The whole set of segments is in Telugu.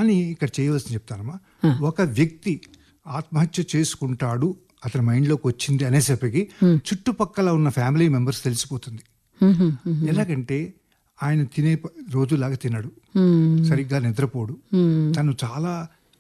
అని ఇక్కడ చేయవలసింది చెప్తానమ్మా ఒక వ్యక్తి ఆత్మహత్య చేసుకుంటాడు అతని మైండ్లోకి వచ్చింది అనేసరికి చుట్టుపక్కల ఉన్న ఫ్యామిలీ మెంబర్స్ తెలిసిపోతుంది హ్మ్, హ్మ్, హ్మ్, ఎలాగంటే ఆయన తినే ప- రోజులాగా తినడు హ్మ్, సరిగ్గా నిద్రపోడు హ్మ్, తను చాలా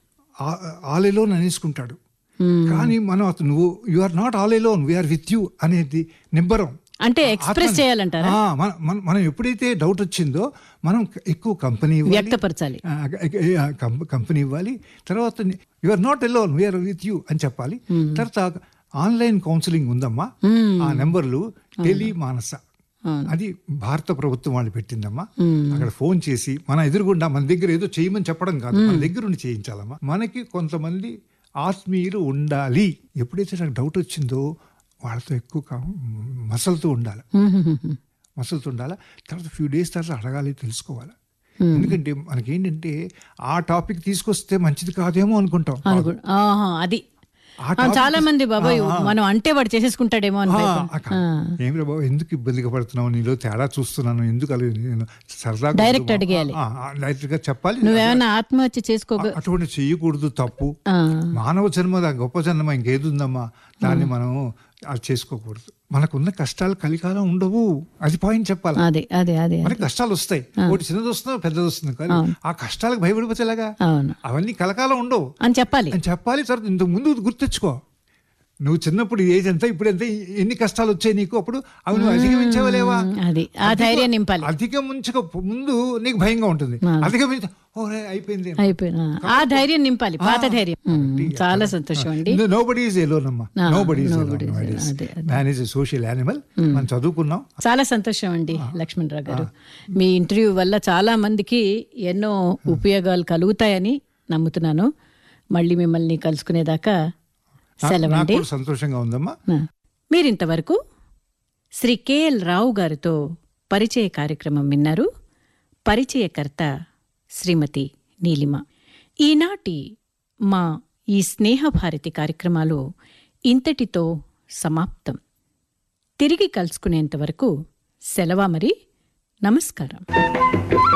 ఆల్ అనేసుకుంటాడు హ్మ్. కానీ మనం అతను నువ్వు you are not all alone we are with you అనేది నిబ్బరం అంటే ఎక్స్ప్రెస్ ఆత్మని- చేయాలంటారా ఆ, మన- మన- మనం ఎప్పుడైతే డౌట్ వచ్చిందో మనం ఎక్కువ కంపెనీ ఇవ్వాలి వ్యక్తపరచాలి ఆ, ఆ, కం- కంపెనీ ఇవ్వాలి తర్వాత you are not alone we are with you అని చెప్పాలి తర్వాత ఆన్లైన్ కౌన్సిలింగ్ ఉందమ్మా ఆ నెంబర్లు టెలి మానస అవును. అది భారత ప్రభుత్వం వాళ్ళు పెట్టిందమ్మా మ్మ్. అక్కడ ఫోన్ చేసి మన ఎదురుగుండా మన దగ్గర ఏదో చేయమని చెప్పడం కాదు మన దగ్గర ఉండి చేయించాలమ్మా మనకి కొంతమంది ఆత్మీయులు ఉండాలి ఎప్పుడైతే నాకు డౌట్ వచ్చిందో వాళ్ళతో ఎక్కువ కా- మసలుతూ ఉండాలి హ్మ్, హ్మ్, హ్మ్, హ్మ్. మసలుతూ ఉండాలి తర్వాత ఫ్యూ డేస్ తర్వాత అడగాలి తెలుసుకోవాలి ఎందుకంటే మనకేంటంటే ఆ టాపిక్ తీసుకొస్తే మంచిది కాదేమో అనుకుంటాం అనుకో ఆహా, అది ఆ ఆ, topic చాలా మంది బాబాయ్ ఆ, ఆ. మనం అంటే వాడు చేసేసుకుంటాడేమో అని ఆ, భయపడ- అక్క, ఏమిరా బాబు ఎందుకు ఇబ్బందిగా పడుతున్నావు నీలో తేడా చూస్తున్నాను ఎందుకు అలా నేను సరదాగా Direct ఉండు. అడిగేయాలి. ఆ, ఆ, డైరెక్ట్ గా చెప్పాలి నువ్వేమైనా ఆత్మహత్య చేసుకోగ అ- అటువంటి చేయకూడదు తప్పు ఆ, మానవ జన్మ దా- గొప్ప జన్మ ఇంకేది ఉందమ్మా దాన్ని మనం అది చేసుకోకూడదు మనకున్న కష్టాలు కలికాలం ఉండవు అది పాయింట్ చెప్పాలి అదే అదే అదే మనకి కష్టాలు వస్తాయి ఒకటి చిన్నది వస్తుంది పెద్దది వస్తుంది కానీ ఆ కష్టాలకు భయపడిపోతే ఎలాగా అవును అవన్నీ కలకాలం ఉండవు అని చెప్పాలి అని చెప్పాలి తర్వాత ఇంతకు ముందు గుర్తెచ్చుకో నువ్వు చిన్నప్పుడు ఏజ్ ఎంత ఇప్పుడు ఎంత ఎన్ని కష్టాలు వచ్చాయి నీకు అప్పుడు అవి నువ్వు అధిగమించవలేవా అది ఆ ధైర్యం నింపాలి అధిగమించక ముందు నీకు భయంగా ఉంటుంది అధిగమించ ఓరే అయిపోయింది అయిపోయినా ఆ ధైర్యం నింపాలి పాత ధైర్యం ఉమ్, చాలా సంతోషం అండి నో బడీ ఈజ్ ఎలోన్ అమ్మా ఆ, nobody is nobody is alone. అదే, మ్యాన్ ఈజ్ సోషల్ యానిమల్ మనం చదువుకున్నాం చాలా సంతోషం అండి లక్ష్మణరావు గారు మీ ఇంటర్వ్యూ వల్ల చాలా మందికి ఎన్నో ఉపయోగాలు కలుగుతాయని నమ్ముతున్నాను మళ్ళీ మిమ్మల్ని కలుసుకునేదాకా నాకు సెలవండి కూడా సంతోషంగా ఉందమ్మా ఆ. మీరింతవరకు శ్రీ కెఎల్ రావు గారితో పరిచయ కార్యక్రమం విన్నారు పరిచయకర్త శ్రీమతి నీలిమ ఈనాటి మా ఈ స్నేహభారతి కార్యక్రమాలు ఇంతటితో సమాప్తం తిరిగి కలుసుకునేంత వరకు సెలవా మరి నమస్కారం